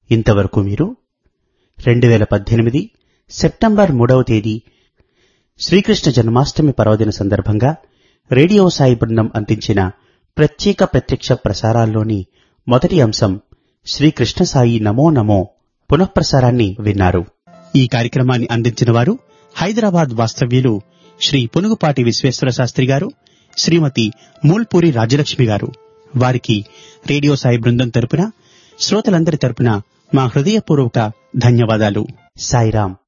ఇంతవరకు మీరు రెండు వేల పద్దెనిమిది సెప్టెంబర్ మూడవ తేదీ శ్రీకృష్ణ జన్మాష్టమి పర్వదిన సందర్భంగా రేడియో సాయి బృందం అందించిన ప్రత్యేక ప్రత్యక్ష ప్రసారాల్లోని మొదటి అంశం శ్రీకృష్ణ సాయి నమో నమో పునఃప్రసారాన్ని విన్నారు ఈ కార్యక్రమాన్ని అందించిన వారు హైదరాబాద్ వాస్తవ్యులు శ్రీ పునుగుపాటి విశ్వేశ్వర శాస్త్రి గారు శ్రీమతి మూల్పూరి రాజ్యలక్ష్మి గారు వారికి రేడియో సాయి బృందం తరపున శ్రోతలందరి తరపున మా హృదయపూర్వక ధన్యవాదాలు సాయిరాం